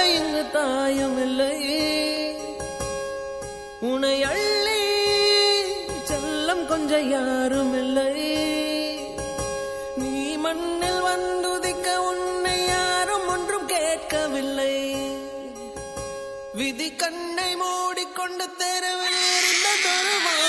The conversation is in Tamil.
இங்கு தாயும் இல்லை உனை அள்ளி செல்லம் கொஞ்சம் யாரும் இல்லை நீ மண்ணில் வந்துதிக்க உன்னை யாரும் ஒன்றும் கேட்கவில்லை விதி கண்ணை மூடிக்கொண்டு தெருவில் இருந்த தருவான்